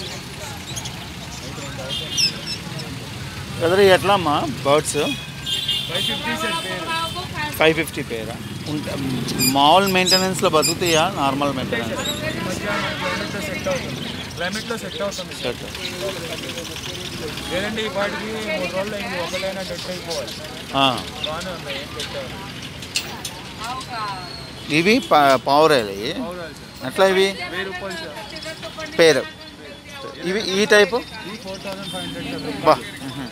Brother ఎట్లా అమ్మా birds five fifty sir పేరు ఫైవ్ ఫిఫ్టీ పేరా ఉంటా మామూలు మెయింటెనెన్స్లో బతుకుతాయా నార్మల్ మెయింటెనెన్స్ ఈ మధ్య క్లైమేట్లో సెట్ అవుతుంది క్లైమేట్లో సెట్ అవుతుంది షర్ట్ లేదంటే ఈ పాటికి మూడు రోజులు అయింది ఒకటైనా డెట్ అయిపోవాలి బాగానే ఉన్నాయి ఏం పెట్టారు ఇవి పా- పావురాలు ఇవి అవురాలు సార్ ఎట్లా ఇవి వెయ్యి రూపాయలు సార్ పేరు ఇవి ఈ టైపు ఈ four thousand five hundred sir బా మ్హూ.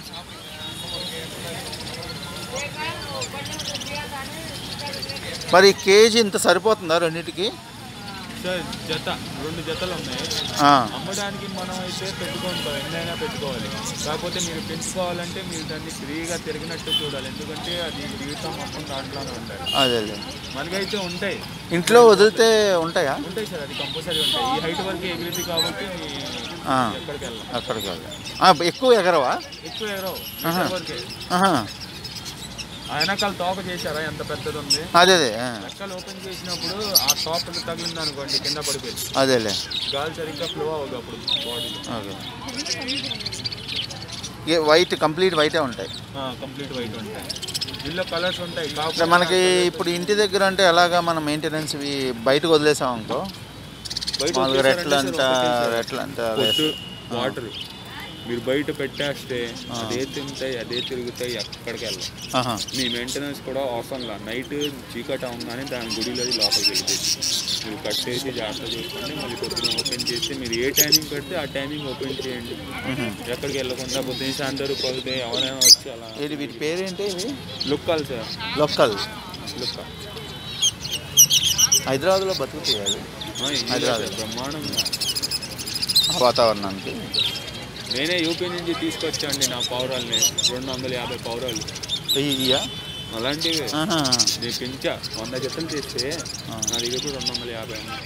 మరి కేజీ ఇంత సరిపోతుందా రెండింటికి సార్ జత రెండు జతలు ఉన్నాయి ఆ, అమ్మడానికి మనం అయితే పెట్టుకుంటాం ఎన్నైనా పెట్టుకోవాలి కాకపోతే మీరు పెంచుకోవాలంటే మీరు దాన్ని ఫ్రీగా తిరిగినట్టు చూడాలి ఎందుకంటే అది జీవితం మొత్తం దాంట్లోనే ఉండాలి అదే అదే మనకైతే ఉంటాయి ఇంట్లో వదిలితే ఉంటాయా ఉంటాయి సార్ అది కంపల్సరీ ఉంటాయి ఈ హైట్ వరకు ఎగిరింది కాబట్టి ఆ, ఎక్కడికి వెళ్ళాం అక్కడికి వెళ్ళి ఆ, ఎక్కువ ఎగరవా ఎక్కువ ఎగరవు ఆహా. వరకే ఆహా, ఆయనకాలు తోక చేశారా ఎంత పెద్దది ఉంది అదే అదే ఆ, రెక్కలు ఓపెన్ చేసినప్పుడు ఆ తోకలు తగిలింది అనుకోండి కింద పడిపోయింది అదేలే గాలి సరిగ్గా ఫ్లో అవ్వదు అప్పుడు బాడీ ఓకే ఏ వైట్ కంప్లీట్ వైటే ఉంటాయి కంప్లీట్ వైట్ ఉంటాయి దీనిలో కలర్స్ ఉంటాయి అంటే కాకపోతే మనకి ఇప్పుడు ఇంటి దగ్గర అంటే ఎలాగా మనం మెయింటెనెన్స్ ఇవి బయటకు వదిలేసాం అనుకో బయట మామూలుగా రెట్లు వచ్చేసారంటే అంట సార్ ఒకటే సార్. రెట్లు అంట పొట్టు వాటర్ మీరు బయట పెట్టేస్తే అదే తింటాయి అదే తిరుగుతాయి ఎక్కడికి వెళ్ళాం ఆహా, మీ మెయింటెనెన్స్ కూడా అవసరంలా నైట్ చీకటి అవ్వగానే దాని గుడిలో అది లోపలికి వెళ్ళిపోయింది మీరు కట్టేసి జాగ్రత్త చూసుకోండి మళ్ళీ పొద్దున ఓపెన్ చేసి మీరు ఏ టైమింగ్ పెడితే ఆ టైమింగ్ ఓపెన్ చేయండి మ్హూ. ఎక్కడికి వెళ్ళకుండా పొద్దున్న సాయంత్రం పొద్దుతే ఎవరైనా వచ్చి అలా ఇది వీటి పేరేంటి ఇవి లుక్కాలి సార్ లోకల్ లుక్క హైదరాబాద్లో బతుకుతాయి అవి హైదరాబాద్. బ్రహ్మాండంగా ఆ వాతావరణానికి నేనే యూపీ నుంచి తీసుకొచ్చాండి నా పౌరాల్ని రెండు వందల యాభై పౌరాలు ఇయ్యా అలాంటివి ఆహా. నేను పెంచా వంద జతలు చేస్తే నా దగ్గర ఇప్పుడు రెండు వందల యాభై ఉన్నాయి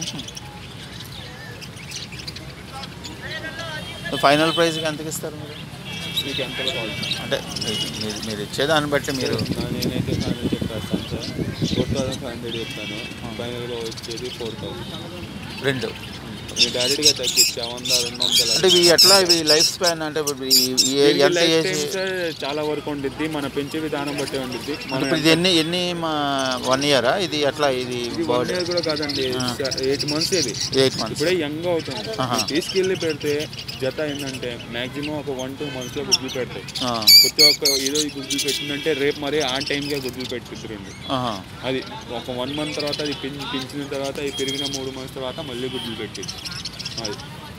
ఫైనల్ ప్రైస్కి ఎంతకి ఇస్తారు మీరు మీకు ఎంతలో కావాలి అంటే మీ- మీరు మీరు ఇచ్చేదాన్ని బట్టి మీరు నా- నేనైతే ఫైనల్ చెప్పేస్తాను sir four thousand five hundred చెప్తాను ఫైనల్గా వచ్చేది ఫోర్ థౌసండ్ రెండు మీరు డైరెక్ట్గా తగ్గించా వంద రెండు వందలు అంటే ఇవి ఎట్లా ఇవి లైఫ్ స్పాన్ అంటే ఇప్పుడు ఈ- ఈ ఏ- ఎంత లైఫ్ ఏజ్ టైం సార్ చాలా వరకు ఉండిద్ది మన పెంచే విధానం బట్టి ఉండిద్ది మన ఇప్పుడు ఇది ఎన్ని ఎన్ని మా వన్ ఇయరా ఇది ఎట్లా ఇది ఇది వన్ ఇయర్ కూడా కాదండి ఎయిట్ మంత్స్ ఇది ఎయిట్ మంత్స్ ఇప్పుడే యంగ్ అవుతుంది ఆహా. మీరు తీసుకెళ్ళి పెడితే జత ఏంటంటే మాక్సిమం ఒక వన్ టూ మంత్స్లో గుడ్లు పెడతాయి ప్రతి ఒక్క ఈరోజు గుడ్లు పెట్టిందంటే రేపు మరి ఆ టైంకే గుడ్లు పెట్టిద్దురండి అది ఒక వన్ మంత్ తర్వాత అది పెంచి పెంచిన తర్వాత అది పెరిగిన మూడు మంత్స్ తర్వాత మళ్ళీ గుడ్లు పెట్టి అది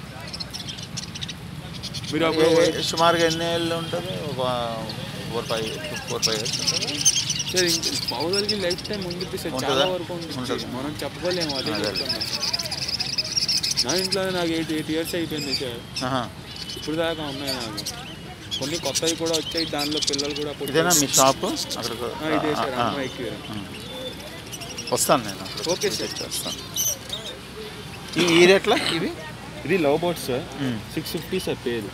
మీరు అప్పుడు సుమారుగా ఎన్ని ఏళ్ళు ఉంటుంది ఒక four five four five years ఉంటుంది సార్ ఇంక పౌదలకి లైఫ్ టైం ఉండిద్ది సార్ చాలా ఉంటుందా? వరకు ఉంటుంది ఉంటుంది. మనం చెప్పలేము అదే అదే. చెప్తున్నా. నా ఇంట్లో నాకు ఎయిట్ ఎయిట్ ఇయర్స్ అయిపోయింది సార్ ఆహా. ఇప్పుడు దాకా ఉన్నాయి నాకు కొన్ని కొత్తవి కూడా వచ్చాయి దానిలో పిల్లలు కూడా పుట్టారు. ఇదేనా మీ షాపు అక్కడికి ఆ, ఇదే సార్ ఆ, ఆ. అమ్మాయికి వస్తాను నేను అక్కడికి. ఓకే సార్ వస్తాను ఈ ఈ రేట్లా ఇవి ఇది లవ్ బోట్ సార్ మ్మ్. సిక్స్ ఫిఫ్టీ సార్ పేరు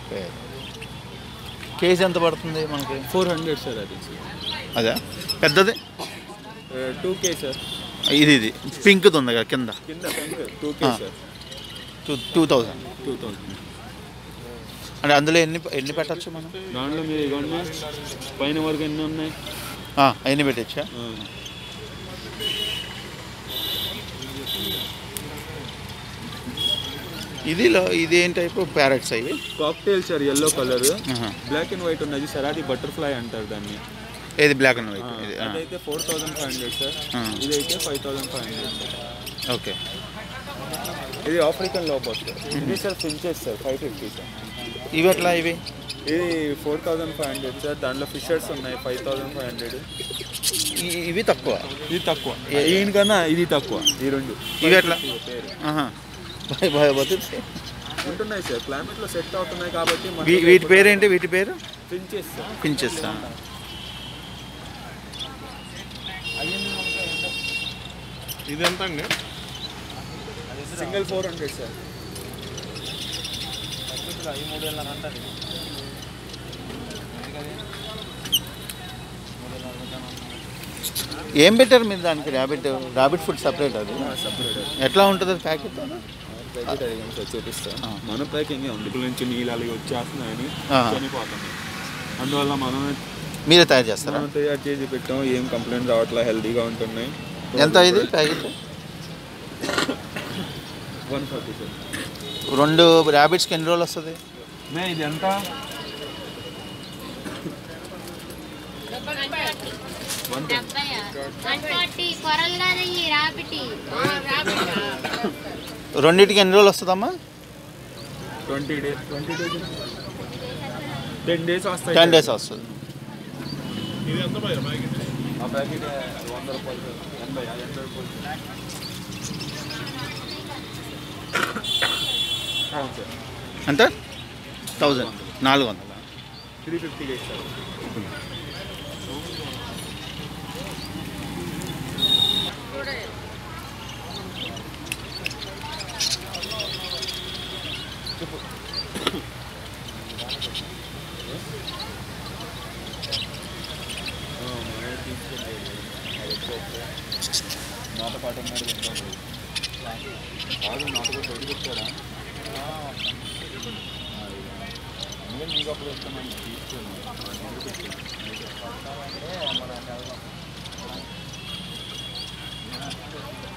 కేజీ ఎంత పడుతుంది మనకి ఫోర్ హండ్రెడ్ సార్ అది అదే పెద్దది టూ కే సార్ ఇది ఇది పింక్ది ఉంది కదా కింద కింద టూ కే ఆ. Sir two two thousand two thousand అంటే అందులో ఎన్ని ఎన్ని పెట్టచ్చు మనం దాంట్లో మీరు ఇవ్వండి పైన వరకు ఎన్ని ఉన్నాయి ఆ, ఎన్ని పెట్టచ్చా ఇదిలో ఇది ఏం టైప్ ప్యారెట్స్ అవి కాక్టైల్ సార్ ఎల్లో కలర్ ఆహా. బ్లాక్ అండ్ వైట్ ఉన్నది సార్ అది బటర్ఫ్లై అంటారు దాన్ని ఏది బ్లాక్ అండ్ వైట్ ఇది ఆ, అదైతే four thousand five hundred sir ఆ. ఇదైతే five thousand five hundred sir okay ఇది ఆఫ్రికన్ లోబోట్ సార్ ఇది sir finches sir five fifty sir ఇవి ఎట్లా ఇవి ఇది four thousand five hundred sir దాంట్లో ఫిషర్స్ ఉన్నాయి ఫైవ్ థౌసండ్ ఫైవ్ హండ్రెడ్ ఈ- ఇవి తక్కువ ఇది తక్కువ ఈయనకన్నా ఇది తక్కువ ఈ రెండు ఇవి ఎట్లా పేరు ఆహా. భయ- భయ- బతుకుతాయి. ఉంటున్నాయి సార్ క్లైమేట్లో సెట్ అవుతున్నాయి కాబట్టి వీ- వీటి పేరేంటి వీటి పేరు ఫించెస్ సార్ పించెస్తా ఇది ఎంత అండి సింగిల్ ఫోర్ హండ్రెడ్ సార్ ఏం పెట్టారు మీరు దానికి ర్యాబిట్ ర్యాబిట్ ఫుడ్ సపరేట్ అది సపరేట్ ఎట్లా ఉంటుంది అది ప్యాకెట్ ప్యాకెట్ అడిగాను సార్ చూపిస్తా మన ప్యాకింగ్ ఉంది ఇప్పుడు నుంచి నీళ్ళు అలాగే వచ్చేస్తున్నాయని ఆహా. చనిపోతున్నాయి అందువల్ల మనం మీరే తయారు చేస్తారా మనం తయారు చేసి పెట్టాం ఏం కంప్లైంట్ రావట్లే హెల్తీగా ఉంటున్నాయి ఎంత ఇది ప్యాకెట్ వన్ ఫార్టీ సార్ రెండు ర్యాబిట్స్కి ఎన్ని రోజులు వస్తుంది మే ఇది ఎంత వన్ వన్ కొరలు కాదు ఈ రాపిటి రెండింటికి ఎన్ని రోజులు వస్తుందమ్మా twenty days twenty days ten days వస్తాయి టెన్ డేస్ వస్తుంది ఆ ప్యాకెట్ వంద రూపాయలు సార్. ఎనభై ఎనభై రూపాయలు అవును సార్ ఎంత థౌజండ్ నాలుగు వందలు త్రీ ఫిఫ్టీ డేస్ సార్ నాతో పాటు ఉన్నారు చెప్తాను కాదు నాతో కూడా బయటకు వచ్చాడా అందుకే మీకు అప్పుడు వస్తామని తీసుకున్నాను